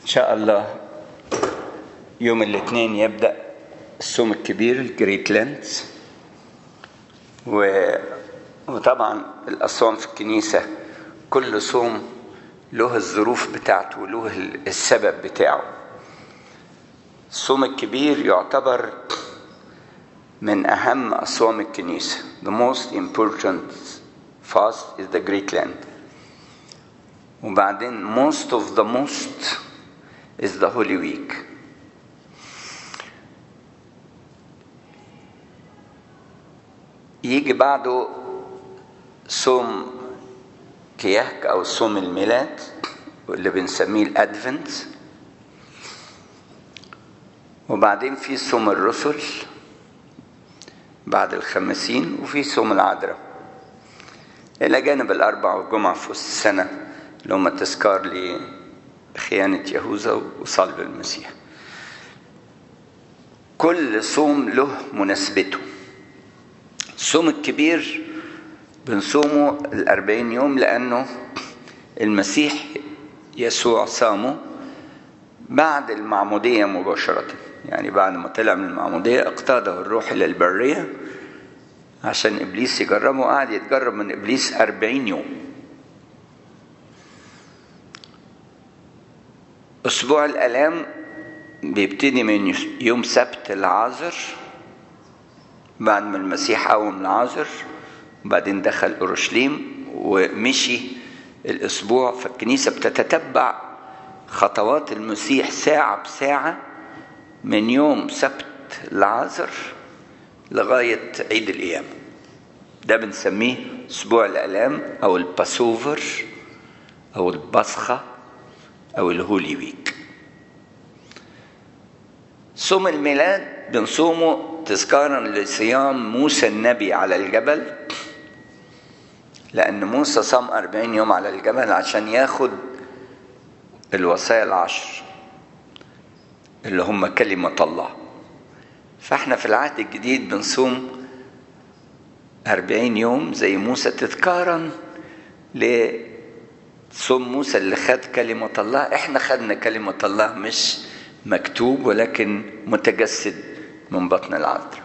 إن شاء الله يوم الاثنين يبدأ الصوم الكبير الجريت لينز و... وطبعا الأصوام في الكنيسة كل صوم له الظروف بتاعته وله السبب بتاعه الصوم الكبير يعتبر من أهم أصوام الكنيسة The most important fast is the Great Lent وبعدين most of the most is the Holy Week يجي بعده صوم كياك أو صوم الميلاد اللي بنسميه الأدفنت وبعدين في صوم الرسل بعد الخمسين وفي صوم العذراء إلى جانب الأربع والجمعة في وسط السنة اللي هم تذكار لخيانة يهوذا وصلب المسيح كل صوم له مناسبته الصوم الكبير بنصومه الأربعين يوم لأنه المسيح يسوع صامه بعد المعمودية مباشرة يعني بعد ما طلع من المعمودية اقتاده الروح إلى البرية عشان إبليس يجربه قعد يتجرب من إبليس أربعين يوم أسبوع الآلام بيبتدي من يوم سبت العازر بعد ما المسيح قوم العازر وبعدين دخل أورشليم ومشي الأسبوع فالكنيسة بتتتبع خطوات المسيح ساعة بساعة من يوم سبت العازر لغاية عيد القيامة ده بنسميه أسبوع الآلام أو الباسوفر أو البصخة أو الهولي ويك صوم الميلاد بنصومه تذكارا لصيام موسى النبي على الجبل لأن موسى صام أربعين يوم على الجبل عشان ياخد الوصايا العشر اللي هم كلمة الله فاحنا في العهد الجديد بنصوم أربعين يوم زي موسى تذكارا لصوم موسى اللي خد كلمة الله احنا خدنا كلمة الله مش مكتوب ولكن متجسد من بطن العذراء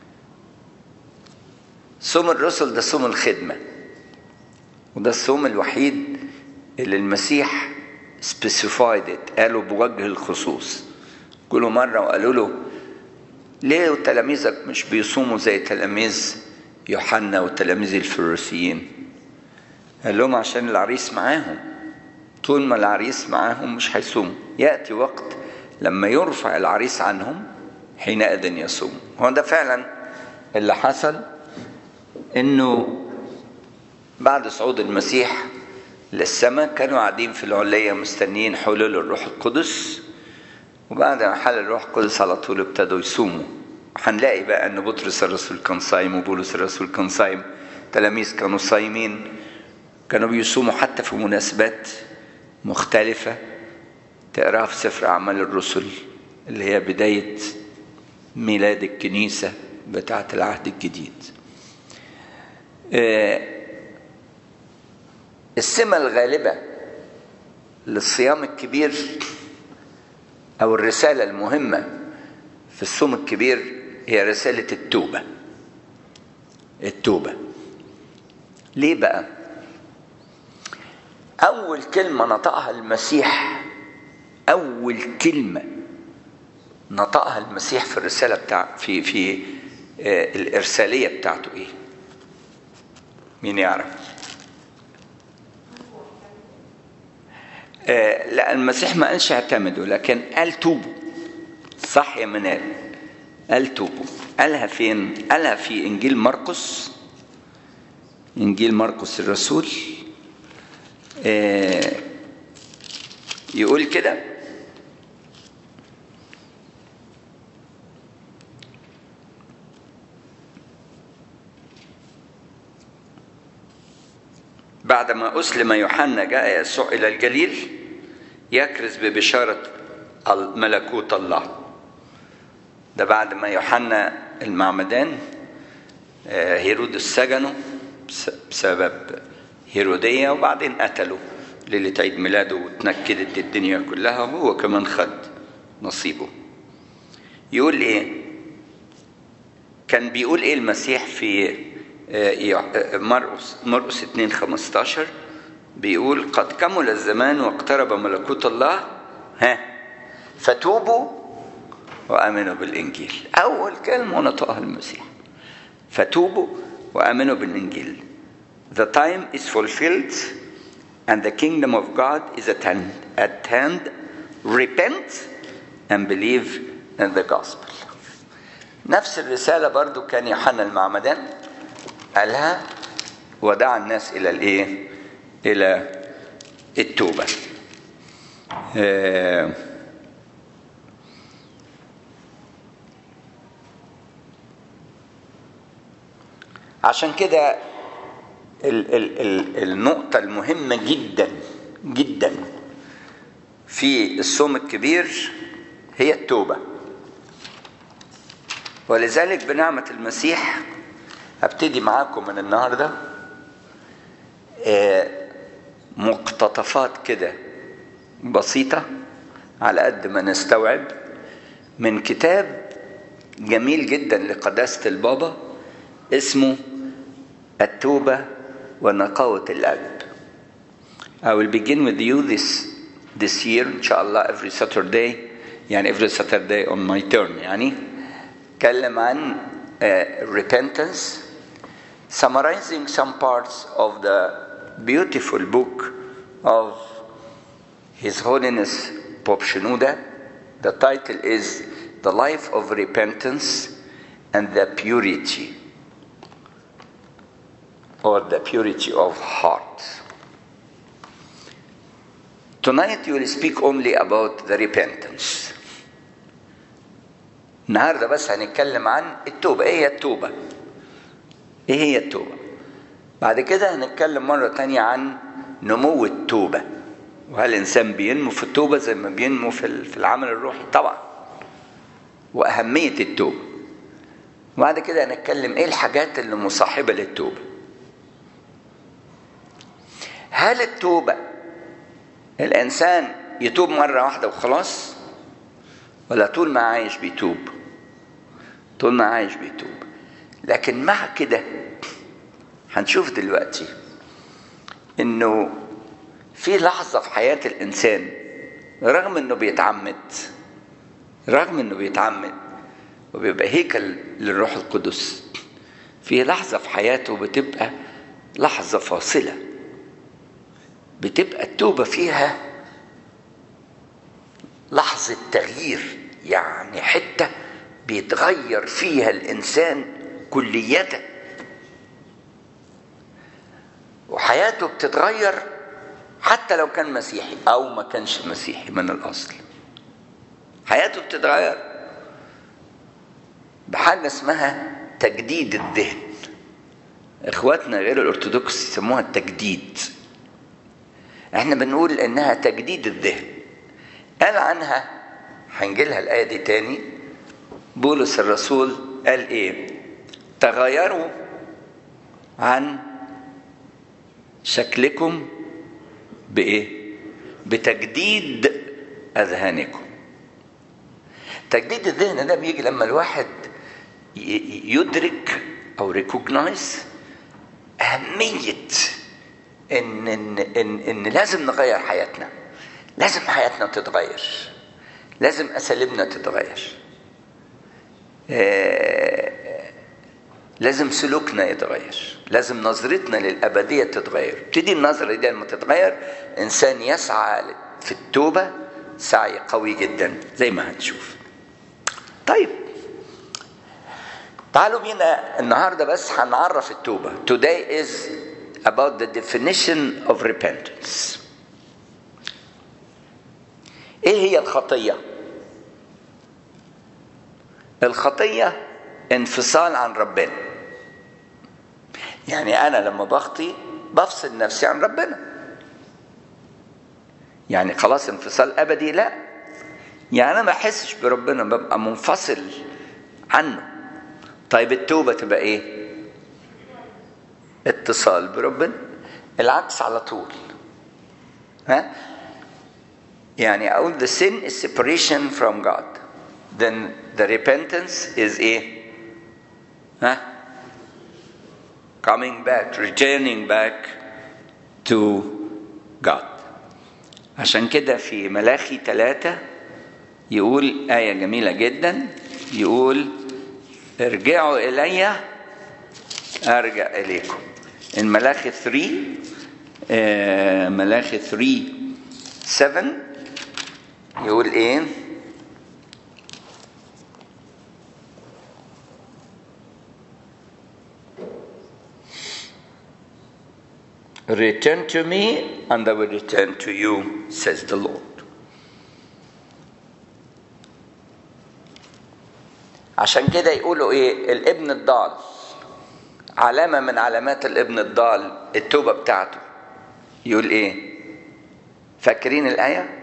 صوم الرسل ده صوم الخدمة وده الصوم الوحيد اللي المسيح سبيسيفايد قالوا بوجه الخصوص كلوا مرة وقالوا له ليه تلاميذك مش بيصوموا زي تلاميذ يوحنا وتلاميذ الفريسيين قال لهم عشان العريس معاهم طول ما العريس معاهم مش هيصوموا يأتي وقت لما يرفع العريس عنهم حينئذ يصوم هو ده فعلا اللي حصل انه بعد صعود المسيح للسماء كانوا قاعدين في العلية مستنيين حلول الروح القدس وبعد ما حل الروح القدس على طول ابتدوا يصوموا هنلاقي بقى ان بطرس الرسول كان صايم وبولس الرسول كان صايم تلاميذ كانوا صايمين كانوا بيصوموا حتى في مناسبات مختلفة تقراها في سفر أعمال الرسل اللي هي بداية ميلاد الكنيسة بتاعة العهد الجديد السمة الغالبة للصيام الكبير أو الرسالة المهمة في الصوم الكبير هي رسالة التوبة التوبة ليه بقى؟ أول كلمة نطقها المسيح أول كلمة نطقها المسيح في الرسالة بتاع في في آه الإرسالية بتاعته إيه؟ مين يعرف؟ آه لا المسيح ما قالش اعتمدوا لكن قال توبوا صح يا منال قال توبوا قالها فين؟ قالها في إنجيل مرقس إنجيل مرقس الرسول آه يقول كده بعدما أسلم يوحنا جاء يسوع إلى الجليل يكرز ببشارة ملكوت الله ده بعد ما يوحنا المعمدان هيرودس سجنه بسبب هيرودية وبعدين قتله ليلة عيد ميلاده وتنكدت الدنيا كلها وهو كمان خد نصيبه يقول ايه كان بيقول ايه المسيح في مرقس مرقس 2 15 بيقول قد كمل الزمان واقترب ملكوت الله ها فتوبوا وامنوا بالانجيل اول كلمه نطقها المسيح فتوبوا وامنوا بالانجيل the time is fulfilled and the kingdom of God is at hand, at hand. repent and believe in the gospel نفس الرسالة برضو كان يوحنا المعمدان قالها ودعا الناس إلى الإيه؟ إلى التوبة آه عشان كده ال ال ال النقطة المهمة جدا جدا في الصوم الكبير هي التوبة ولذلك بنعمة المسيح هبتدي معاكم من النهاردة مقتطفات كده بسيطة على قد ما نستوعب من كتاب جميل جدا لقداسة البابا اسمه التوبة ونقاوة القلب. I will begin with you this this year إن شاء الله every Saturday يعني every Saturday on my turn يعني اتكلم عن uh, repentance summarizing some parts of the beautiful book of His Holiness Pope Shenouda. The title is The Life of Repentance and the Purity or the purity of heart. Tonight you will speak only about the repentance. النهارده بس هنتكلم عن التوبة، إيه هي التوبة؟ إيه هي التوبة؟ بعد كده هنتكلم مرة تانية عن نمو التوبة. وهل الإنسان بينمو في التوبة زي ما بينمو في في العمل الروحي؟ طبعا. وأهمية التوبة. وبعد كده هنتكلم إيه الحاجات اللي مصاحبة للتوبة. هل التوبة الإنسان يتوب مرة واحدة وخلاص ولا طول ما عايش بيتوب طول ما عايش بيتوب لكن مع كده هنشوف دلوقتي انه في لحظة في حياة الإنسان رغم انه بيتعمد رغم انه بيتعمد وبيبقى هيكل للروح القدس في لحظة في حياته بتبقى لحظة فاصلة بتبقى التوبة فيها لحظة تغيير يعني حتة بيتغير فيها الإنسان كلية وحياته بتتغير حتى لو كان مسيحي أو ما كانش مسيحي من الأصل حياته بتتغير بحاجة اسمها تجديد الذهن اخواتنا غير الارثوذكس يسموها التجديد احنا بنقول انها تجديد الذهن قال عنها هنجيلها الايه دي تاني بولس الرسول قال ايه تغيروا عن شكلكم بايه بتجديد اذهانكم تجديد الذهن ده بيجي لما الواحد يدرك او ريكوجنايز اهميه ان ان ان, إن لازم نغير حياتنا لازم حياتنا تتغير لازم اساليبنا تتغير لازم سلوكنا يتغير لازم نظرتنا للأبدية تتغير تبتدي النظرة دي لما تتغير إنسان يسعى في التوبة سعي قوي جدا زي ما هنشوف طيب تعالوا بينا النهاردة بس هنعرف التوبة Today is about the definition of repentance ايه هي الخطيه الخطيه انفصال عن ربنا يعني انا لما بخطي بفصل نفسي عن ربنا يعني خلاص انفصال ابدي لا يعني انا ما احسش بربنا ببقى منفصل عنه طيب التوبه تبقى ايه اتصال بربنا العكس على طول ها يعني اقول the sin is separation from God then the repentance is ايه ها coming back returning back to God عشان كده في ملاخي ثلاثة يقول آية جميلة جدا يقول ارجعوا إلي أرجع إليكم الملاخي 3 آه ملاخي 3 7 يقول إيه Return to me, and I will return to you, says the Lord. عشان كده يقولوا ايه الابن الضال علامة من علامات الابن الضال التوبة بتاعته يقول ايه فاكرين الآية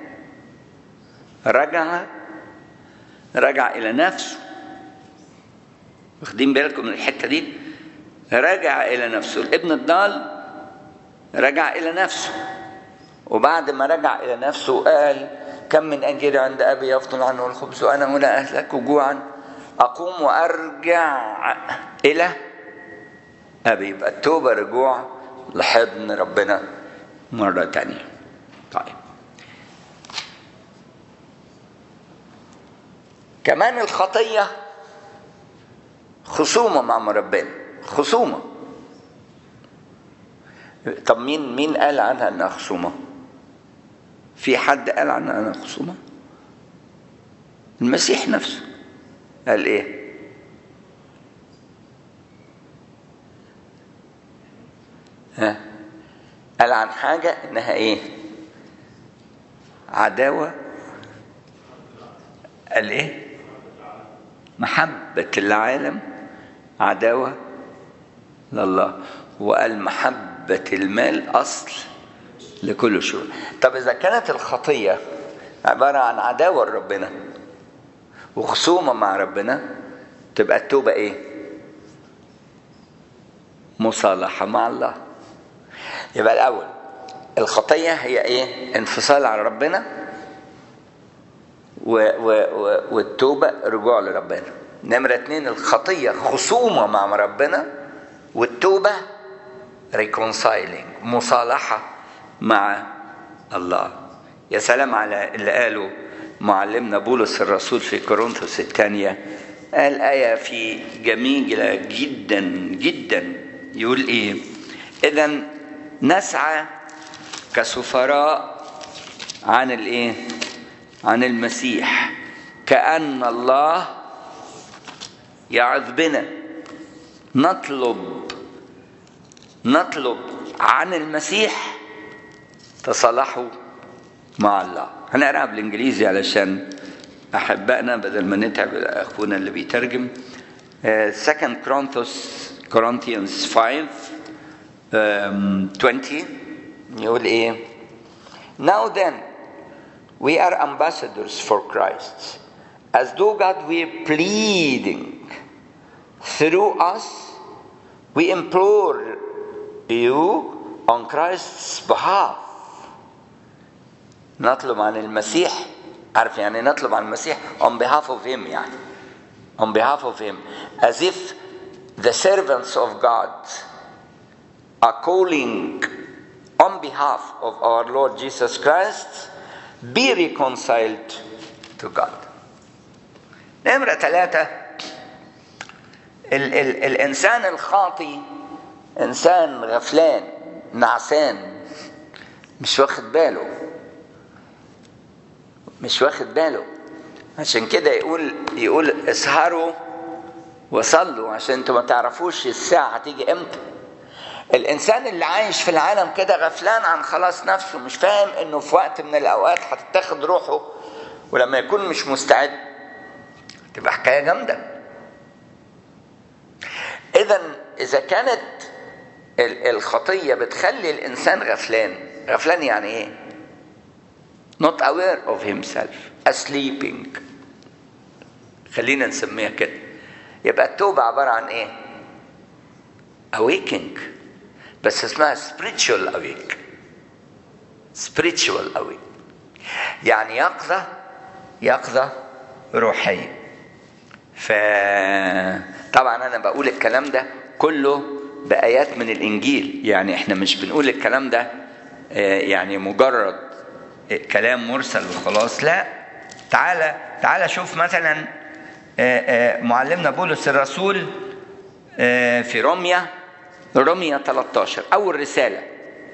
رجع رجع إلى نفسه واخدين بالكم من الحتة دي رجع إلى نفسه الابن الضال رجع إلى نفسه وبعد ما رجع إلى نفسه قال كم من أجير عند أبي يفضل عنه الخبز وأنا هنا أهلك جوعا أقوم وأرجع إلى أبي يبقى التوبة رجوع لحضن ربنا مرة تانية طيب كمان الخطية خصومة مع ربنا خصومة طب مين مين قال عنها انها خصومه؟ في حد قال عنها انها خصومه؟ المسيح نفسه قال ايه؟ ها؟ قال عن حاجه انها ايه؟ عداوه قال ايه؟ محبه العالم عداوه لله وقال محبه محبة المال أصل لكل شر طب إذا كانت الخطية عبارة عن عداوة لربنا وخصومة مع ربنا تبقى التوبة إيه؟ مصالحة مع الله يبقى الأول الخطية هي إيه؟ انفصال عن ربنا و و و والتوبة رجوع لربنا نمرة اتنين الخطية خصومة مع ربنا والتوبة reconciling مصالحة مع الله يا سلام على اللي قاله معلمنا بولس الرسول في كورنثوس الثانية قال آية في جميلة جدا جدا يقول إيه إذا نسعى كسفراء عن الإيه عن المسيح كأن الله يعظ بنا نطلب نطلب عن المسيح تصالحوا مع الله هنقراها بالانجليزي علشان احبائنا بدل ما نتعب اخونا اللي بيترجم second Corinthians Corinthians 5 um, 20 يقول ايه Now then we are ambassadors for Christ as though God were pleading through us we implore you on Christ's behalf نطلب عن المسيح عارف يعني نطلب عن المسيح on behalf of him يعني on behalf of him as if the servants of God are calling on behalf of our Lord Jesus Christ be reconciled to God نمرة ثلاثة ال ال الإنسان الخاطي إنسان غفلان نعسان مش واخد باله مش واخد باله عشان كده يقول يقول اسهروا وصلوا عشان انتوا ما تعرفوش الساعة هتيجي امتى الانسان اللي عايش في العالم كده غفلان عن خلاص نفسه مش فاهم انه في وقت من الاوقات هتتاخد روحه ولما يكون مش مستعد تبقى حكايه جامده اذا اذا كانت الخطيه بتخلي الانسان غفلان غفلان يعني ايه not aware of himself asleeping خلينا نسميها كده يبقى التوبة عبارة عن ايه awaking بس اسمها spiritual awake spiritual قوي يعني يقظة يقظة روحية فطبعا أنا بقول الكلام ده كله بآيات من الإنجيل يعني إحنا مش بنقول الكلام ده يعني مجرد كلام مرسل وخلاص لا تعالى تعالى شوف مثلا معلمنا بولس الرسول في روميا روميا 13 أول رسالة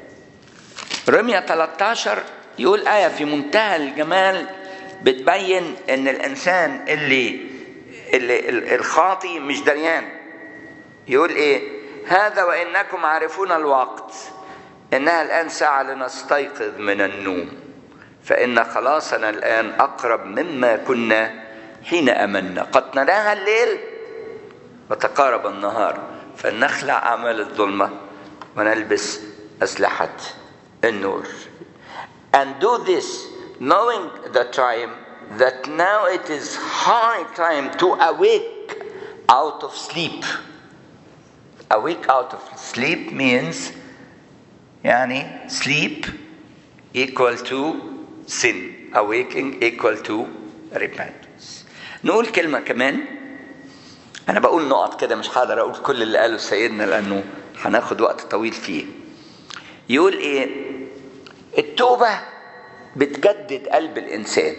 روميا 13 يقول آية في منتهى الجمال بتبين إن الإنسان اللي, اللي الخاطي مش دريان يقول إيه هذا وإنكم عارفون الوقت إنها الآن ساعة لنستيقظ من النوم فإن خلاصنا الآن أقرب مما كنا حين أمنا قد نراها الليل وتقارب النهار فلنخلع أعمال الظلمة ونلبس أسلحة النور and do this knowing the time that now it is high time to awake out of sleep awake out of sleep means يعني sleep equal to sin awaking equal to repentance نقول كلمة كمان أنا بقول نقط كده مش هقدر أقول كل اللي قاله سيدنا لأنه هناخد وقت طويل فيه يقول إيه التوبة بتجدد قلب الإنسان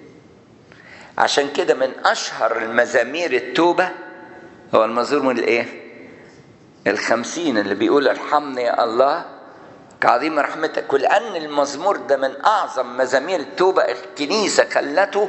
عشان كده من أشهر المزامير التوبة هو المزمور من الإيه؟ الخمسين اللي بيقول ارحمني يا الله كعظيم رحمتك ولأن المزمور ده من أعظم مزامير التوبة الكنيسة خلته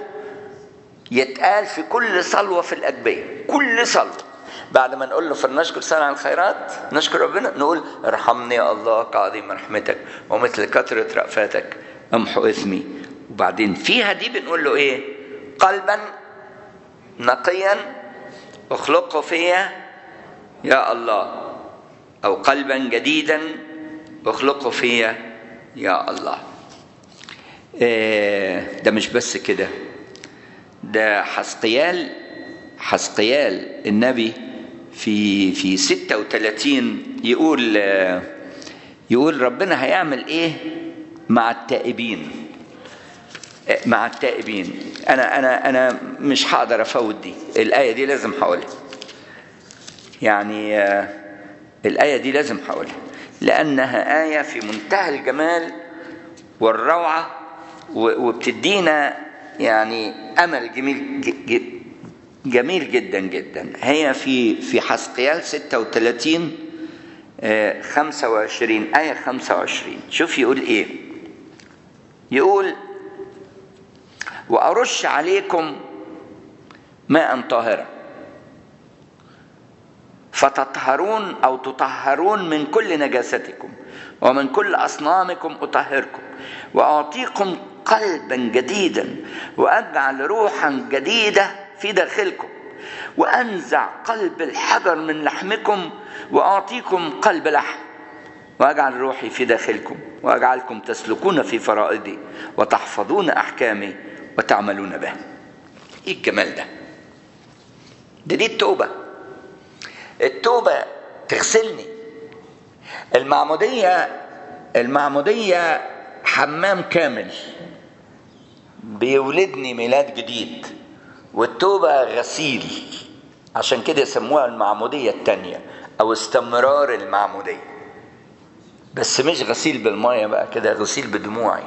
يتقال في كل صلوة في الأجبية كل صلوة بعد ما نقول له فلنشكر سنة على الخيرات نشكر ربنا نقول ارحمني يا الله كعظيم رحمتك ومثل كثرة رأفاتك امحو اسمي وبعدين فيها دي بنقول له ايه قلبا نقيا اخلقه فيا يا الله او قلبا جديدا اخلقه فيا يا الله إيه ده مش بس كده ده حسقيال حسقيال النبي في في 36 يقول يقول ربنا هيعمل ايه مع التائبين مع التائبين انا انا انا مش هقدر افوت دي الايه دي لازم هقولها يعني الايه دي لازم هقولها لانها ايه في منتهى الجمال والروعه وبتدينا يعني امل جميل جميل جدا جدا هي في في حسقيال 36 25 آية 25 شوف يقول إيه يقول وأرش عليكم ماء طاهرا فتطهرون أو تطهرون من كل نجاستكم ومن كل أصنامكم أطهركم وأعطيكم قلبا جديدا وأجعل روحا جديدة في داخلكم وأنزع قلب الحجر من لحمكم وأعطيكم قلب لحم وأجعل روحي في داخلكم وأجعلكم تسلكون في فرائضي وتحفظون أحكامي وتعملون بها إيه الجمال ده ده دي التوبة التوبة تغسلني المعمودية المعمودية حمام كامل بيولدني ميلاد جديد والتوبة غسيل عشان كده يسموها المعمودية التانية أو استمرار المعمودية بس مش غسيل بالمية بقى كده غسيل بدموعي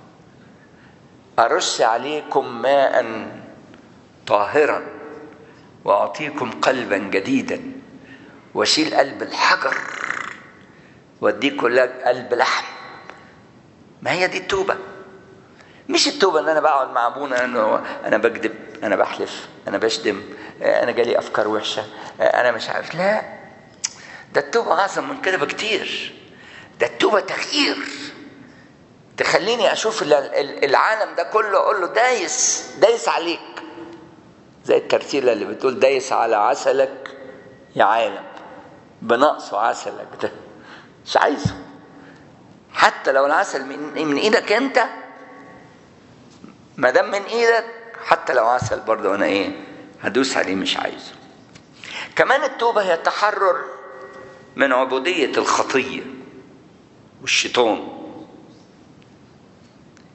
أرش عليكم ماء طاهرا وأعطيكم قلبا جديدا واشيل قلب الحجر واديكم قلب لحم ما هي دي التوبه مش التوبه ان انا بقعد مع ابونا انه انا بكذب انا بحلف انا بشتم انا جالي افكار وحشه انا مش عارف لا ده التوبه اعظم من كده بكتير ده التوبه تغيير تخليني اشوف العالم ده كله اقول له دايس دايس عليك زي الترتيلة اللي بتقول دايس على عسلك يا عالم بنقصه عسلك ده مش عايزه حتى لو العسل من, من ايدك انت ما دام من ايدك حتى لو عسل برضه انا ايه هدوس عليه مش عايزه كمان التوبة هي التحرر من عبودية الخطية والشيطان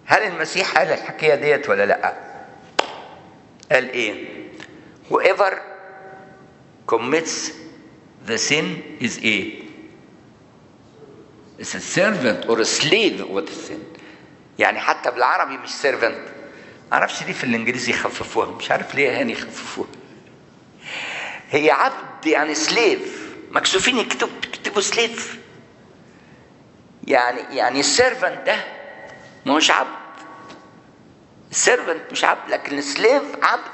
هل المسيح قال الحكايه ديت ولا لا قال ايه whoever commits the sin is a is a servant or a slave of the sin يعني حتى بالعربي مش servant معرفش ليه في الانجليزي يخففوها مش عارف ليه هاني يخففوها هي عبد يعني سليف مكسوفين يكتب يكتبوا سليف يعني يعني السيرفنت ده مش عبد السيرفنت مش عبد لكن السليف عبد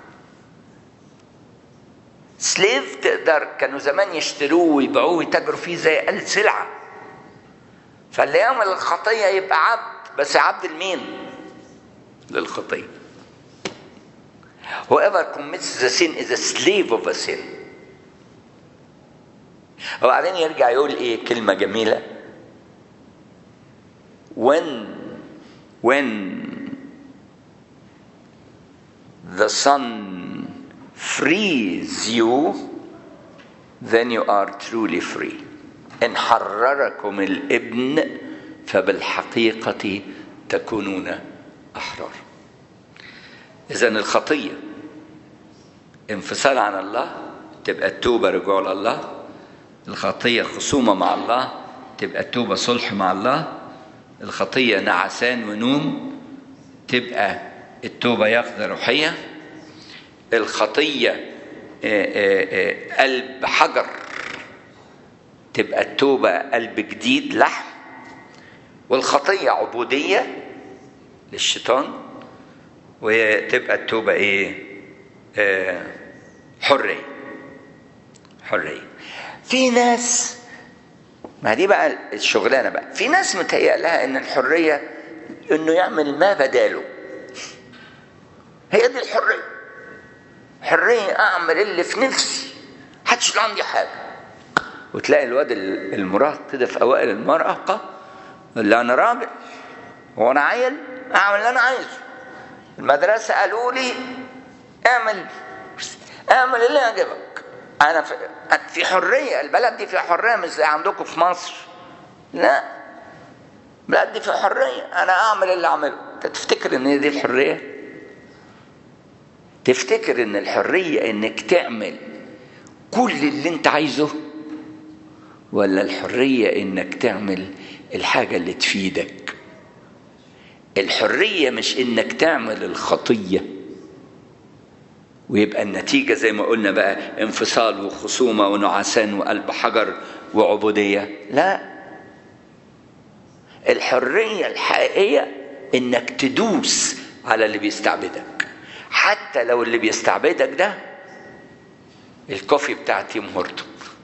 سليف تقدر كانوا زمان يشتروه ويبيعوه ويتاجروا فيه زي قال سلعة فاللي يعمل الخطية يبقى عبد بس عبد لمين؟ للخطية Whoever commits the sin is a slave of a sin وبعدين يرجع يقول ايه كلمة جميلة when when the son frees you then you are truly free إن حرركم الابن فبالحقيقة تكونون أحرار إذا الخطية انفصال عن الله تبقى التوبة رجوع لله الخطية خصومة مع الله تبقى التوبة صلح مع الله الخطية نعسان ونوم تبقى التوبة يقظة روحية الخطية آه، آه، آه، قلب حجر تبقى التوبة قلب جديد لحم والخطية عبودية للشيطان وتبقى التوبة ايه آه حرية حرية في ناس ما دي بقى الشغلانة بقى في ناس متهيأ لها ان الحرية انه يعمل ما بداله هي دي الحرية حرية اعمل اللي في نفسي محدش له عندي حاجة وتلاقي الواد المراهق كده في اوائل المراهقة اللي انا راجل وانا عيل اعمل اللي انا عايزه المدرسة قالوا لي اعمل اعمل اللي يعجبك انا في, في حرية البلد دي فيها حرية مش زي عندكم في مصر لا البلد دي فيها حرية انا اعمل اللي اعمله انت تفتكر ان دي الحرية تفتكر ان الحرية انك تعمل كل اللي انت عايزه ولا الحرية انك تعمل الحاجة اللي تفيدك الحرية مش انك تعمل الخطية ويبقى النتيجة زي ما قلنا بقى انفصال وخصومة ونعسان وقلب حجر وعبودية لا الحرية الحقيقية انك تدوس على اللي بيستعبدك حتى لو اللي بيستعبدك ده الكوفي بتاع تيم هورتون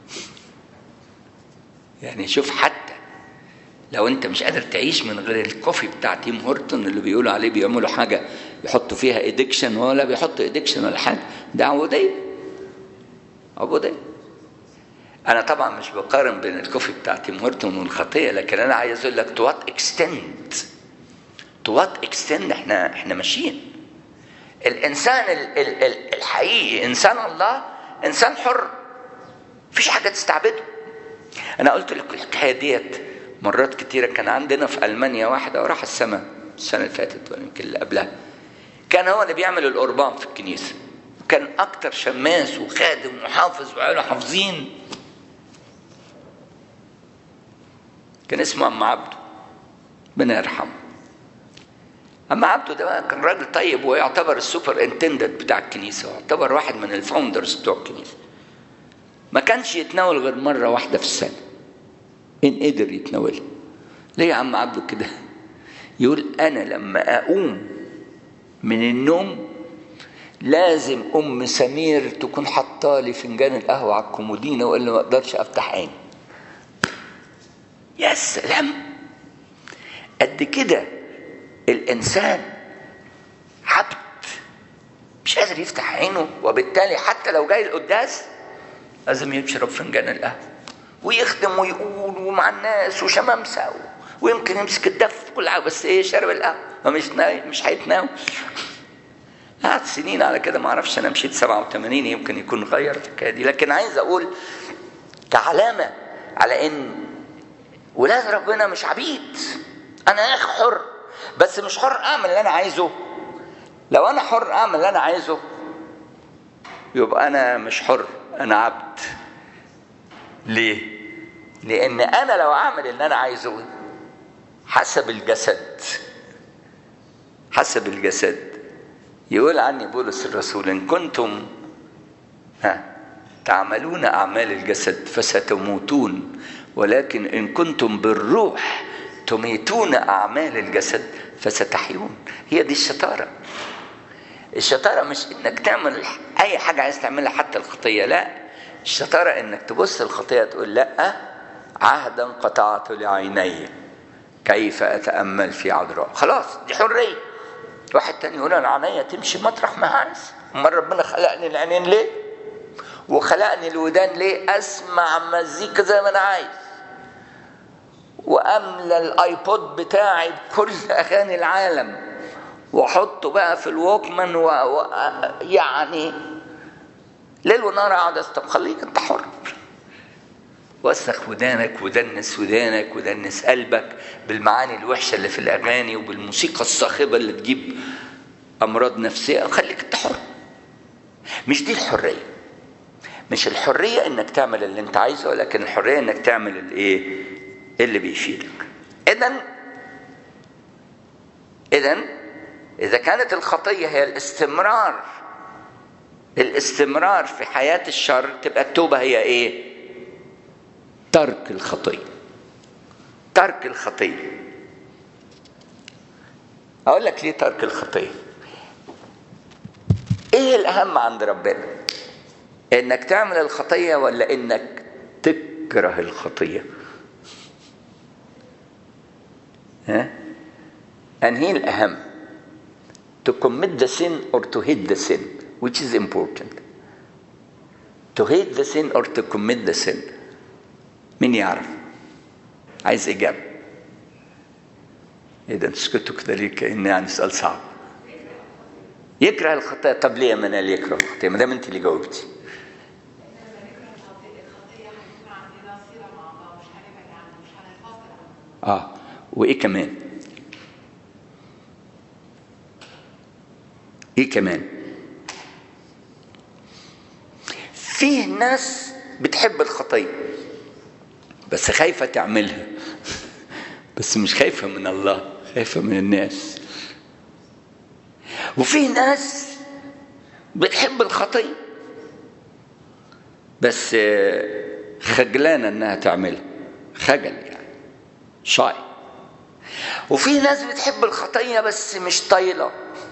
يعني شوف حتى لو انت مش قادر تعيش من غير الكوفي بتاع تيم هورتون اللي بيقولوا عليه بيعملوا حاجه يحطوا فيها ادكشن ولا بيحطوا ادكشن ولا حاجه ده عبوديه عبوديه انا طبعا مش بقارن بين الكوفي بتاع تيم هورتون والخطيه لكن انا عايز اقول لك تو وات اكستند تو وات اكستند احنا احنا ماشيين الانسان ال ال ال الحقيقي انسان الله انسان حر مفيش حاجه تستعبده انا قلت لك الحكايه ديت مرات كتيرة كان عندنا في ألمانيا واحدة وراح السماء السنة اللي فاتت ولا يمكن اللي قبلها كان هو اللي بيعمل القربان في الكنيسة كان أكتر شماس وخادم وحافظ وعياله حافظين كان اسمه أم عبده ربنا يرحمه أما عبده ده كان راجل طيب ويعتبر السوبر انتندنت بتاع الكنيسة ويعتبر واحد من الفاوندرز بتوع الكنيسة ما كانش يتناول غير مرة واحدة في السنة إن قدر يتناولها ليه يا عم عبده كده يقول أنا لما أقوم من النوم لازم أم سمير تكون حطالي فنجان القهوة على الكومودينة وإلا ما أقدرش أفتح عيني يا سلام قد كده الإنسان عبد مش قادر يفتح عينه وبالتالي حتى لو جاي القداس لازم يشرب فنجان القهوة ويخدم ويقول ومع الناس وشمامسة ويمكن يمسك الدف كل حاجة بس ايه شرب القهوة مش نايم مش هيتناول قعد سنين على كده ما اعرفش انا مشيت 87 يمكن يكون غير الحكايه دي لكن عايز اقول كعلامه على ان ولاد ربنا مش عبيد انا يا اخي حر بس مش حر اعمل اللي انا عايزه لو انا حر اعمل اللي انا عايزه يبقى انا مش حر انا عبد ليه لان انا لو اعمل اللي انا عايزه حسب الجسد حسب الجسد يقول عني بولس الرسول ان كنتم ها تعملون اعمال الجسد فستموتون ولكن ان كنتم بالروح تميتون اعمال الجسد فستحيون هي دي الشطاره الشطاره مش انك تعمل اي حاجه عايز تعملها حتى الخطيه لا الشطاره انك تبص الخطيه تقول لا عهدا قطعت لعيني كيف اتامل في عذراء خلاص دي حريه واحد تاني يقول انا عينيا تمشي مطرح ما عايز امال ربنا خلقني العينين ليه وخلقني الودان ليه اسمع مزيكا زي ما انا عايز واملى الايبود بتاعي بكل اغاني العالم واحطه بقى في الووكمان و... و... يعني ليل ونهار اقعد استم خليك انت حر وسخ ودانك ودنس ودانك ودنس قلبك بالمعاني الوحشه اللي في الاغاني وبالموسيقى الصاخبه اللي تجيب امراض نفسيه خليك انت حر مش دي الحريه مش الحريه انك تعمل اللي انت عايزه ولكن الحريه انك تعمل الايه اللي بيفيدك اذا اذا اذا كانت الخطيه هي الاستمرار الاستمرار في حياه الشر تبقى التوبه هي ايه ترك الخطيه ترك الخطيه اقول لك ليه ترك الخطيه ايه الاهم عند ربنا انك تعمل الخطيه ولا انك تكره الخطيه ها انهي الاهم to commit the sin or to hate the sin which is important to hate the sin or to commit the sin مين يعرف عايز اجابه ايه ده تسكتوا كده ليه كان يعني سؤال صعب يكره الخطيه طب ليه من اللي يكره الخطيه ما دام انت اللي جاوبتي اه وايه كمان ايه كمان فيه ناس بتحب الخطيه بس خايفه تعملها بس مش خايفه من الله خايفه من الناس وفي ناس بتحب الخطيه بس خجلانه انها تعملها خجل يعني شاي وفي ناس بتحب الخطيه بس مش طايله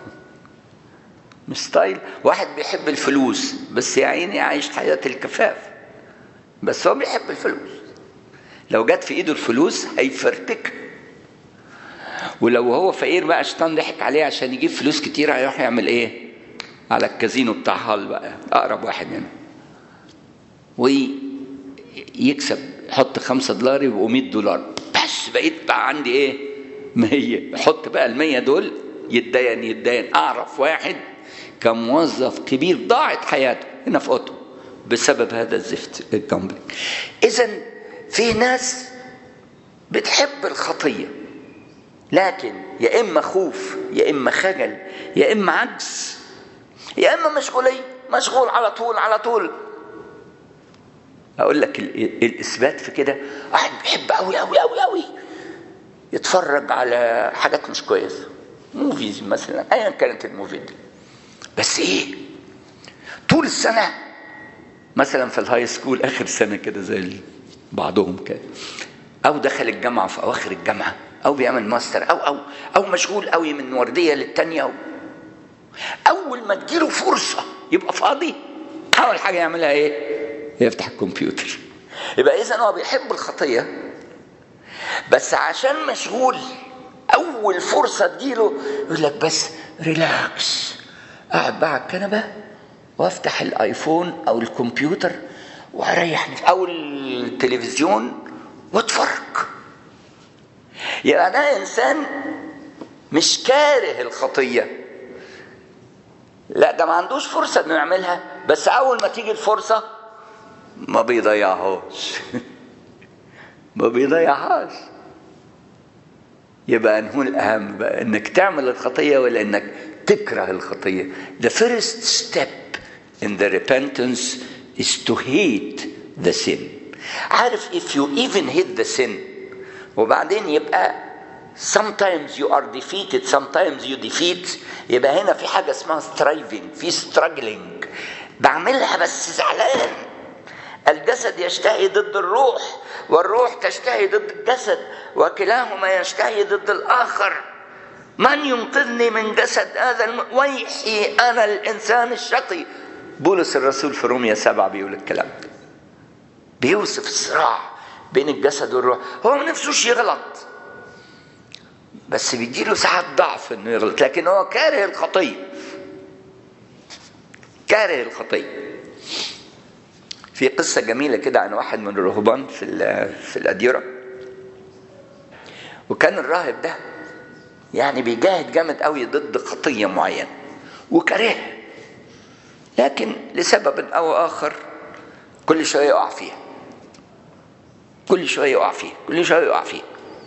مش طايل واحد بيحب الفلوس بس يا عيني عايش حياه الكفاف بس هو بيحب الفلوس لو جت في ايده الفلوس هيفرتك ولو هو فقير بقى شيطان ضحك عليه عشان يجيب فلوس كتير هيروح يعمل ايه على الكازينو بتاع هال بقى اقرب واحد هنا ويكسب يحط خمسة دولار يبقوا 100 دولار بس بقيت بقى عندي ايه 100 يحط بقى ال 100 دول يتدين يتدين اعرف واحد كان موظف كبير ضاعت حياته هنا في اوتو بسبب هذا الزفت الجامبلينج اذا في ناس بتحب الخطيه لكن يا اما خوف يا اما خجل يا اما عجز يا اما مشغوليه مشغول على طول على طول اقول لك الاثبات في كده واحد بيحب قوي قوي قوي قوي يتفرج على حاجات مش كويسه موفيز مثلا ايا كانت الموفي دي بس ايه طول السنه مثلا في الهاي سكول اخر سنه كده زي بعضهم كده او دخل الجامعه في اواخر الجامعه او بيعمل ماستر او او او مشغول قوي من ورديه للتانيه اول ما تجيله فرصه يبقى فاضي اول حاجه يعملها ايه يفتح الكمبيوتر يبقى اذا هو بيحب الخطيه بس عشان مشغول اول فرصه تجيله يقول لك بس ريلاكس اقعد بقى على الكنبه وافتح الايفون او الكمبيوتر واريح نفسي او التلفزيون واتفرج يبقى ده انسان مش كاره الخطيه لا ده ما عندوش فرصه انه يعملها بس اول ما تيجي الفرصه ما بيضيعهاش ما بيضيعهاش يبقى انه الاهم بقى انك تعمل الخطيه ولا انك تكره الخطيه the first step in the repentance is to hate the sin عارف if you even hate the sin وبعدين يبقى sometimes you are defeated sometimes you defeat يبقى هنا في حاجة اسمها striving في struggling بعملها بس زعلان الجسد يشتهي ضد الروح والروح تشتهي ضد الجسد وكلاهما يشتهي ضد الآخر من ينقذني من جسد هذا الم... ويحي أنا الإنسان الشقي بولس الرسول في روميا سبعة بيقول الكلام ده بيوصف الصراع بين الجسد والروح هو ما نفسوش يغلط بس بيجيله ساعات ضعف انه يغلط لكن هو كاره الخطيه كاره الخطيه في قصه جميله كده عن واحد من الرهبان في في الاديره وكان الراهب ده يعني بيجاهد جامد قوي ضد خطيه معينه وكرهها لكن لسبب او اخر كل شويه يقع فيها كل شويه يقع فيها كل شويه يقع فيها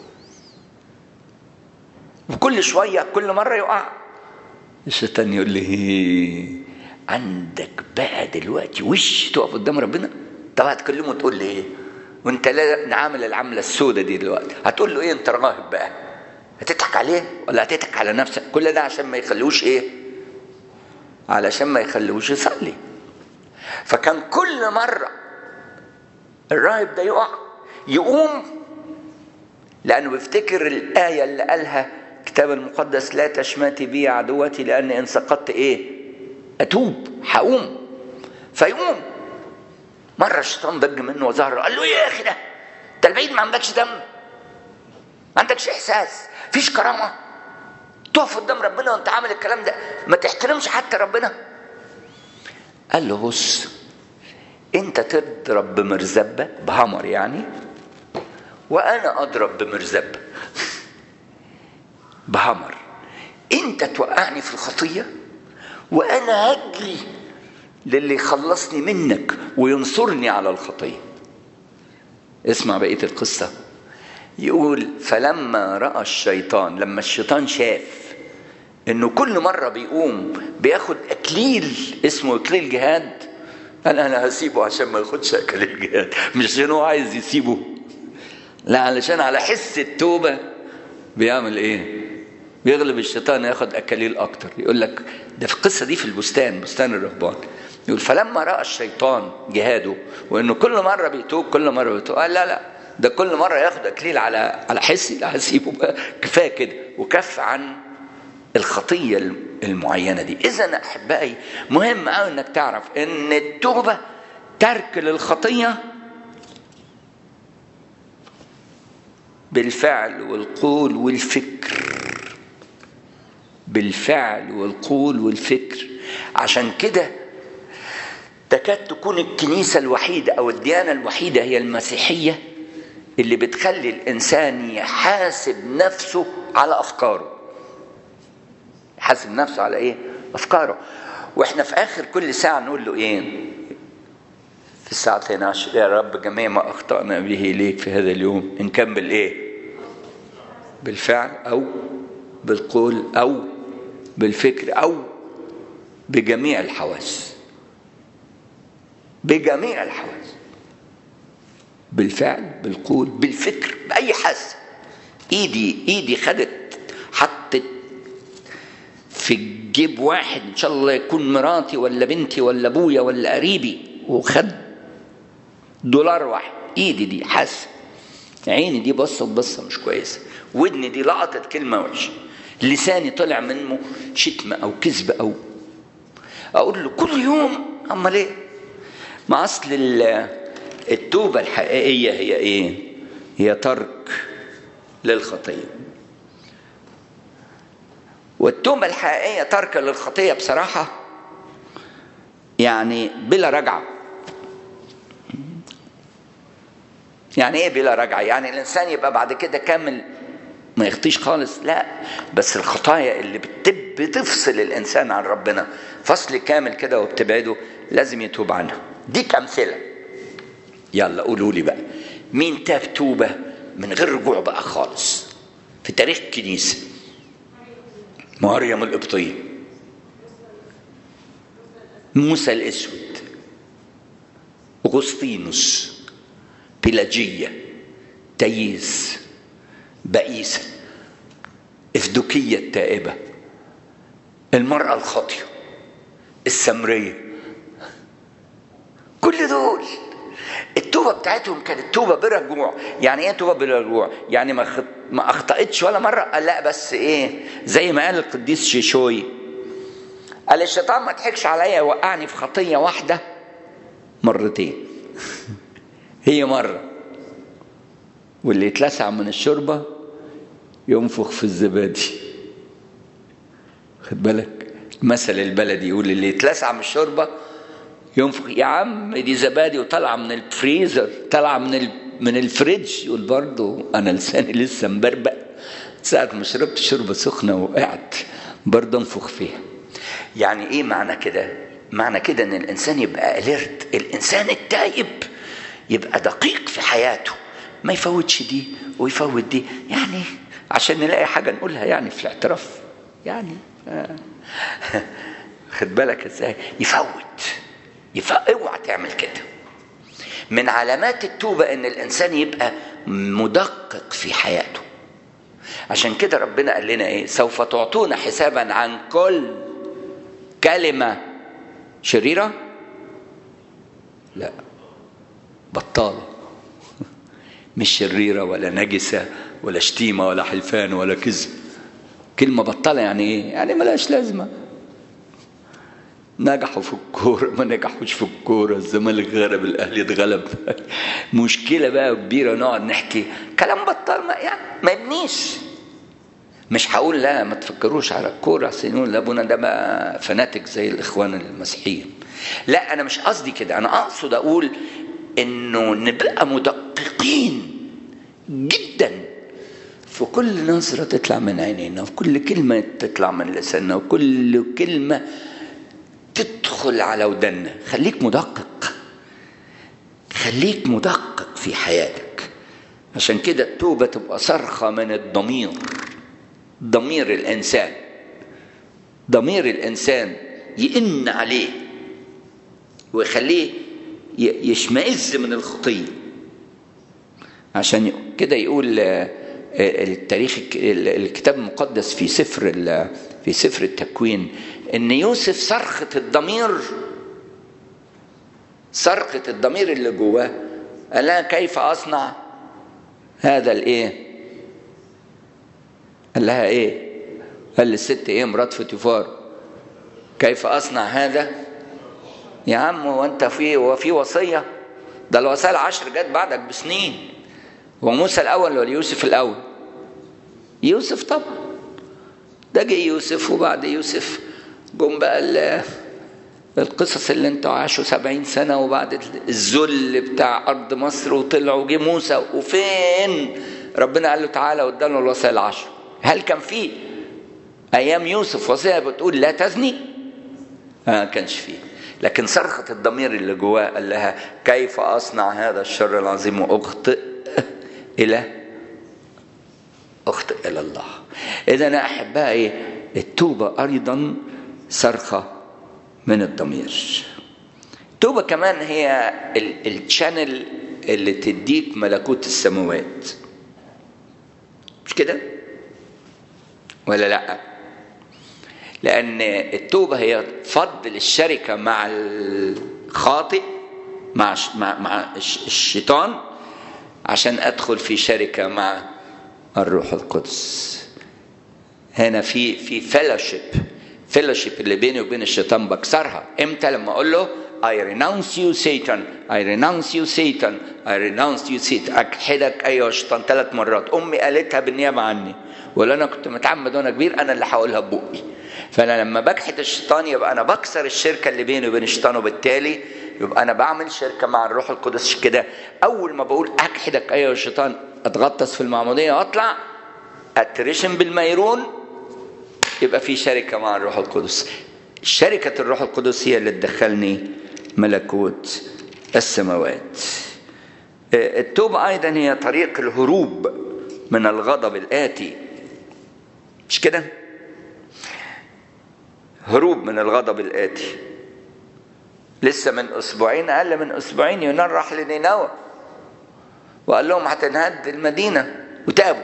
وكل شويه كل مره يقع الشيطان يقول لي عندك بقى دلوقتي وش تقف قدام ربنا طب هتكلمه تقول لي ايه وانت لا عامل العمله السوداء دي دلوقتي هتقول له ايه انت راهب بقى هتضحك عليه ولا هتضحك على نفسك كل ده عشان ما يخلوش ايه علشان ما يخلوش يصلي فكان كل مره الراهب ده يقع يقوم لانه بيفتكر الايه اللي قالها الكتاب المقدس لا تشمتي بي عدوتي لان ان سقطت ايه اتوب هقوم فيقوم مره الشيطان ضج منه وظهر قال له ايه يا اخي ده انت البعيد ما عندكش دم ما عندكش احساس فيش كرامه تقف قدام ربنا وانت عامل الكلام ده ما تحترمش حتى ربنا قال له بص انت تضرب بمرزبه بهمر يعني وانا اضرب بمرزبه بهمر انت توقعني في الخطيه وانا هجري للي يخلصني منك وينصرني على الخطيه اسمع بقيه القصه يقول فلما راى الشيطان لما الشيطان شاف انه كل مره بيقوم بياخد اكليل اسمه اكليل جهاد قال انا هسيبه عشان ما ياخدش اكليل جهاد مش عشان هو عايز يسيبه لا علشان على حس التوبه بيعمل ايه بيغلب الشيطان ياخد اكاليل اكتر يقول لك ده في القصه دي في البستان بستان الرهبان يقول فلما راى الشيطان جهاده وانه كل مره بيتوب كل مره بيتوب قال لا لا ده كل مره ياخد اكليل على على حسي لا هسيبه بقى كفايه كده وكف عن الخطيه المعينه دي اذا احبائي مهم قوي انك تعرف ان التوبه ترك للخطيه بالفعل والقول والفكر بالفعل والقول والفكر عشان كده تكاد تكون الكنيسة الوحيدة أو الديانة الوحيدة هي المسيحية اللي بتخلي الإنسان يحاسب نفسه على أفكاره يحاسب نفسه على إيه؟ أفكاره وإحنا في آخر كل ساعة نقول له إيه؟ في الساعة 12 يا رب جميع ما أخطأنا به إليك في هذا اليوم إن كان بالإيه؟ بالفعل أو بالقول أو بالفكر أو بجميع الحواس بجميع الحواس بالفعل بالقول بالفكر بأي حاسة إيدي إيدي خدت حطت في جيب واحد إن شاء الله يكون مراتي ولا بنتي ولا أبويا ولا قريبي وخد دولار واحد إيدي دي حاسة عيني دي بصت بصة مش كويسة ودني دي لقطت كلمة وحشة لساني طلع منه شتمة أو كذب أو أقول له كل يوم أمال إيه؟ ما أصل التوبة الحقيقية هي إيه؟ هي ترك للخطية والتوبة الحقيقية ترك للخطية بصراحة يعني بلا رجعة يعني ايه بلا رجعة يعني الانسان يبقى بعد كده كامل ما يخطيش خالص لا بس الخطايا اللي بتب بتفصل الانسان عن ربنا فصل كامل كده وبتبعده لازم يتوب عنها دي كامثله يلا قولوا لي بقى مين تاب توبه من غير رجوع بقى خالص في تاريخ الكنيسة مريم القبطية موسى الأسود أغسطينوس بيلاجية تييس بئيسة إفدوكية التائبة المرأة الخاطية السمرية كل دول التوبه بتاعتهم كانت توبه برجوع يعني ايه توبه برجوع يعني ما خط... ما اخطاتش ولا مره قال لا بس ايه زي ما قال القديس شيشوي قال الشيطان ما ضحكش عليا وقعني في خطيه واحده مرتين هي مره واللي يتلسع من الشوربه ينفخ في الزبادي خد بالك المثل البلدي يقول اللي يتلسع من الشوربه ينفخ يا عم دي زبادي وطالعه من الفريزر طالعه من ال... من الفريج يقول برضه انا لساني لسه مبربق ساعة ما شربت شوربة سخنة وقعت برضه انفخ فيها. يعني ايه معنى كده؟ معنى كده ان الانسان يبقى اليرت، الانسان التائب يبقى دقيق في حياته ما يفوتش دي ويفوت دي يعني عشان نلاقي حاجة نقولها يعني في الاعتراف يعني آه. خد بالك ازاي؟ يفوت اوعى تعمل كده من علامات التوبة ان الانسان يبقى مدقق في حياته عشان كده ربنا قال لنا ايه سوف تعطون حسابا عن كل كلمة شريرة لا بطالة مش شريرة ولا نجسة ولا شتيمة ولا حلفان ولا كذب كلمة بطالة يعني ايه يعني ملهاش لازمة نجحوا في الكورة ما نجحوش في الكورة الزمالك غلب الأهلي اتغلب مشكلة بقى كبيرة نقعد نحكي كلام بطال ما يعني ما يبنيش مش هقول لا ما تفكروش على الكورة سنون لابونا ده بقى فناتك زي الإخوان المسيحيين لا أنا مش قصدي كده أنا أقصد أقول إنه نبقى مدققين جدا في كل نظرة تطلع من عينينا وفي كل كلمة تطلع من لساننا وكل كلمة تدخل على ودنا خليك مدقق خليك مدقق في حياتك عشان كده التوبة تبقى صرخة من الضمير ضمير الإنسان ضمير الإنسان يئن عليه ويخليه يشمئز من الخطية عشان كده يقول التاريخ الكتاب المقدس في سفر في سفر التكوين ان يوسف صرخة الضمير صرخة الضمير اللي جواه قال لها كيف اصنع هذا الايه قال لها ايه قال للست ايه مرات فوتيفار كيف اصنع هذا يا عم هو انت في هو في وصيه ده الوصايا العشر جت بعدك بسنين هو موسى الاول ولا يوسف الاول يوسف طبعا ده جه يوسف وبعد يوسف جم بقى القصص اللي انتوا عاشوا سبعين سنة وبعد الذل بتاع أرض مصر وطلعوا جه موسى وفين ربنا قال له تعالى واداله الوصايا العشر هل كان في أيام يوسف وصية بتقول لا تزني؟ ما كانش فيه لكن صرخة الضمير اللي جواه قال لها كيف أصنع هذا الشر العظيم وأخطئ إلى أخطئ إلى الله إذا أنا أحبائي التوبة أيضا صرخة من الضمير التوبة كمان هي الشانل اللي تديك ملكوت السماوات مش كده ولا لا لأن التوبة هي فضل الشركة مع الخاطئ مع مع, مع الشيطان عشان أدخل في شركة مع الروح القدس هنا في في فيلوشيب فيلوشيب اللي بيني وبين الشيطان بكسرها امتى لما اقول له I renounce you Satan I renounce you Satan I renounce you Satan أكحدك أيها الشيطان ثلاث مرات أمي قالتها بالنيابة عني ولا أنا كنت متعمد وأنا كبير أنا اللي هقولها ببقي فأنا لما بكحد الشيطان يبقى أنا بكسر الشركة اللي بيني وبين الشيطان وبالتالي يبقى أنا بعمل شركة مع الروح القدس كده أول ما بقول أكحدك أيها الشيطان أتغطس في المعمودية وأطلع أترشم بالميرون يبقى في شركة مع الروح القدس شركة الروح القدس هي اللي تدخلني ملكوت السماوات التوبة أيضا هي طريق الهروب من الغضب الآتي مش كده هروب من الغضب الآتي لسه من أسبوعين أقل من أسبوعين يونان راح لنينوى وقال لهم هتنهد المدينة وتابوا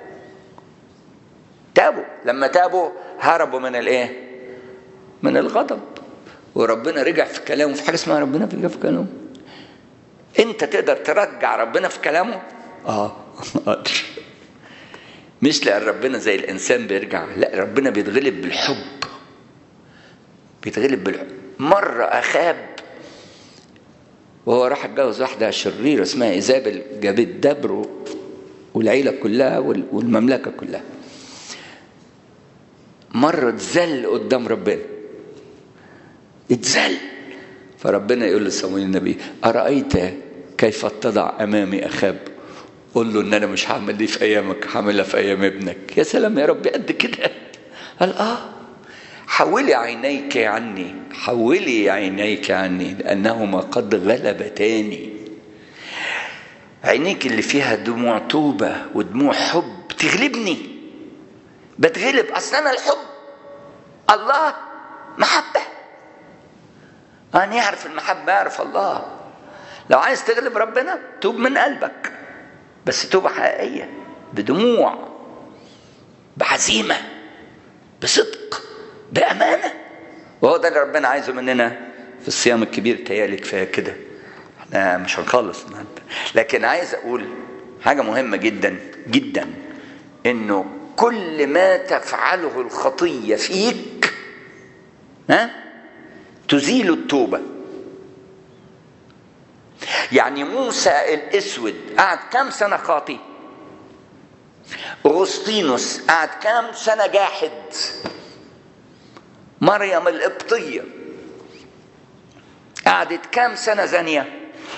تابوا لما تابوا هربوا من الايه من الغضب وربنا رجع في كلامه في حاجه اسمها ربنا رجع في كلامه انت تقدر ترجع ربنا في كلامه اه قادر مش لان ربنا زي الانسان بيرجع لا ربنا بيتغلب بالحب بيتغلب بالحب مره اخاب وهو راح اتجوز واحده شريره اسمها ايزابل جابت دبر والعيله كلها والمملكه كلها مرة اتذل قدام ربنا اتذل فربنا يقول لصمويل النبي أرأيت كيف اتضع أمامي أخاب قول له إن أنا مش هعمل دي في أيامك هعملها في أيام ابنك يا سلام يا رب قد كده قال آه حولي عينيك عني حولي عينيك عني لأنهما قد غلبتاني عينيك اللي فيها دموع توبة ودموع حب تغلبني بتغلب اصل انا الحب الله محبه ان يعرف المحبه يعرف الله لو عايز تغلب ربنا توب من قلبك بس توبه حقيقيه بدموع بعزيمه بصدق بامانه وهو ده اللي ربنا عايزه مننا في الصيام الكبير تيالي كفايه كده احنا مش هنخلص النهارده لكن عايز اقول حاجه مهمه جدا جدا انه كل ما تفعله الخطية فيك ها تزيل التوبة يعني موسى الاسود قعد كام سنة خاطي اغسطينوس قعد كام سنة جاحد مريم القبطية قعدت كام سنة زانية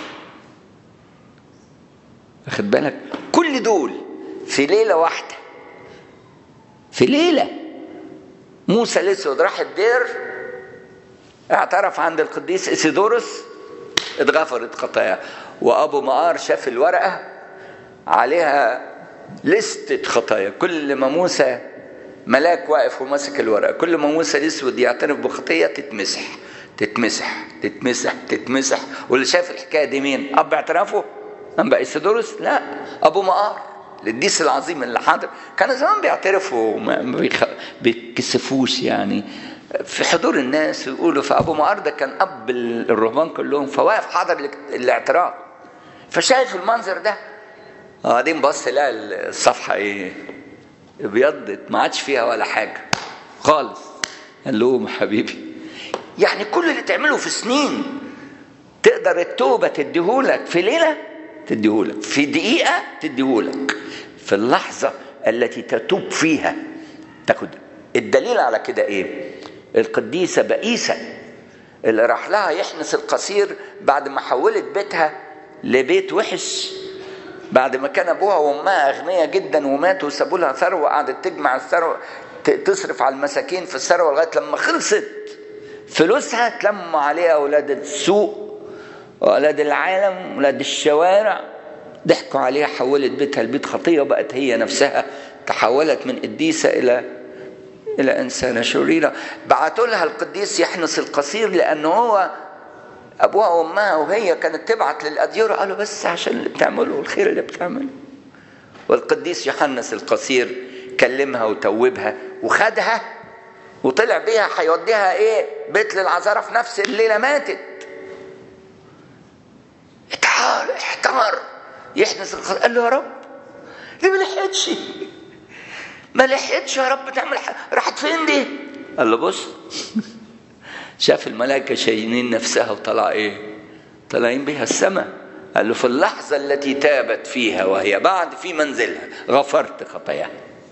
واخد بالك كل دول في ليلة واحدة في ليلة موسى الأسود راح الدير اعترف عند القديس إسيدورس اتغفرت خطاياه وأبو مقار شاف الورقة عليها لستة خطايا كل ما موسى ملاك واقف وماسك الورقة كل ما موسى الأسود يعترف بخطية تتمسح تتمسح تتمسح تتمسح واللي شاف الحكاية دي مين؟ أب اعترافه؟ أنبا إسيدورس؟ لا أبو مقار القديس العظيم اللي حاضر كانوا زمان بيعترفوا ما بيخ... بيتكسفوش يعني في حضور الناس يقولوا فابو مقار ده كان اب الرهبان كلهم فواقف حاضر الاعتراف فشايف المنظر ده بعدين بص لقى الصفحه ايه ابيضت ما عادش فيها ولا حاجه خالص قال لهم حبيبي يعني كل اللي تعمله في سنين تقدر التوبه تديهولك في ليله تديهولك في دقيقه تديهولك في اللحظة التي تتوب فيها تاخد الدليل على كده ايه القديسة بئيسة اللي راح لها يحنس القصير بعد ما حولت بيتها لبيت وحش بعد ما كان ابوها وامها اغنياء جدا وماتوا وسابوا لها ثروه قعدت تجمع الثروه تصرف على المساكين في الثروه لغايه لما خلصت فلوسها تلموا عليها اولاد السوق واولاد العالم واولاد الشوارع ضحكوا عليها حولت بيتها لبيت خطية وبقت هي نفسها تحولت من قديسة إلى إلى إنسانة شريرة بعتوا لها القديس يحنس القصير لأنه هو أبوها وأمها وهي كانت تبعت للأديرة قالوا بس عشان اللي بتعمله الخير اللي بتعمله والقديس يحنس القصير كلمها وتوبها وخدها وطلع بيها هيوديها ايه بيت للعذارى في نفس الليله ماتت اتحار احتار يحنس القصير قال له يا رب ليه ما لحقتش ما لحقتش يا رب تعمل حاجة. راحت فين دي قال له بص شاف الملائكة شايلين نفسها وطلع ايه طالعين بها السماء قال له في اللحظة التي تابت فيها وهي بعد في منزلها غفرت خطاياها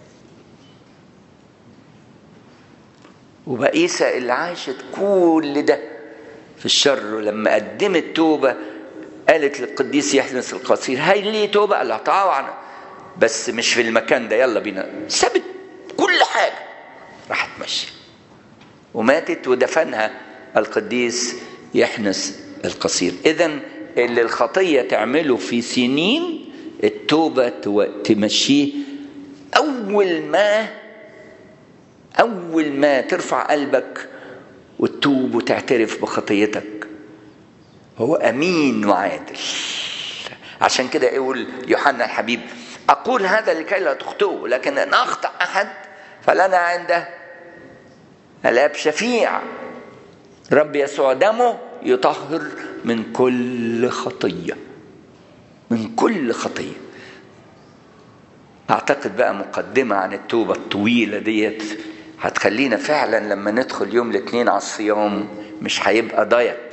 وبقيسة اللي عاشت كل ده في الشر ولما قدمت توبة قالت للقديس يحنس القصير هاي ليه توبة قال لها طبعا بس مش في المكان ده يلا بينا سابت كل حاجة راحت ماشية وماتت ودفنها القديس يحنس القصير إذا اللي الخطية تعمله في سنين التوبة تمشيه أول ما أول ما ترفع قلبك وتتوب وتعترف بخطيتك هو أمين وعادل عشان كده يقول يوحنا الحبيب أقول هذا لكي لا تخطئوا لكن إن أخطأ أحد فلنا عنده الآب شفيع رب يسوع دمه يطهر من كل خطية من كل خطية أعتقد بقى مقدمة عن التوبة الطويلة ديت هتخلينا فعلا لما ندخل يوم الاثنين على الصيام مش هيبقى دايت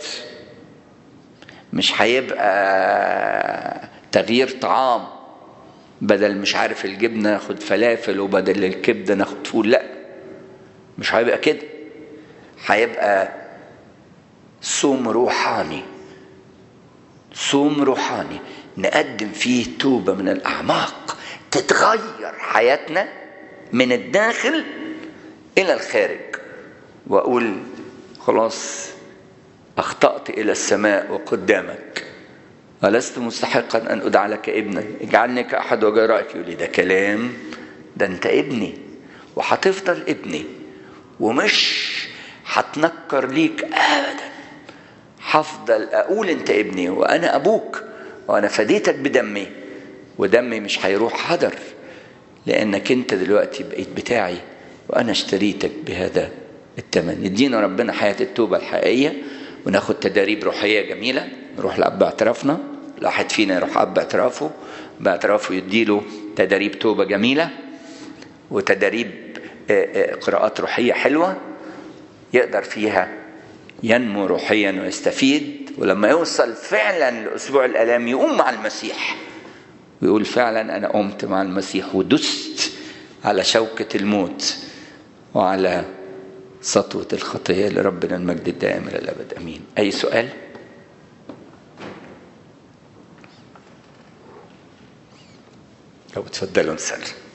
مش هيبقى تغيير طعام بدل مش عارف الجبنة ناخد فلافل وبدل الكبدة ناخد فول لا مش هيبقى كده هيبقى صوم روحاني صوم روحاني نقدم فيه توبة من الأعماق تتغير حياتنا من الداخل إلى الخارج وأقول خلاص أخطأت إلى السماء وقدامك ولست مستحقا أن أدعى لك ابنا اجعلني كأحد وجرائك يقول لي ده كلام ده أنت ابني وهتفضل ابني ومش هتنكر ليك أبدا هفضل أقول أنت ابني وأنا أبوك وأنا فديتك بدمي ودمي مش هيروح هدر لأنك أنت دلوقتي بقيت بتاعي وأنا اشتريتك بهذا الثمن يدينا ربنا حياة التوبة الحقيقية وناخد تداريب روحية جميلة نروح لأب اعترافنا الواحد فينا يروح أب اعترافه باعترافه يديله تداريب توبة جميلة وتداريب قراءات روحية حلوة يقدر فيها ينمو روحيا ويستفيد ولما يوصل فعلا لأسبوع الآلام يقوم مع المسيح ويقول فعلا أنا قمت مع المسيح ودست على شوكة الموت وعلى سطوة الخطية لربنا المجد الدائم إلى الأبد أمين أي سؤال؟ لو تفضلوا نسأل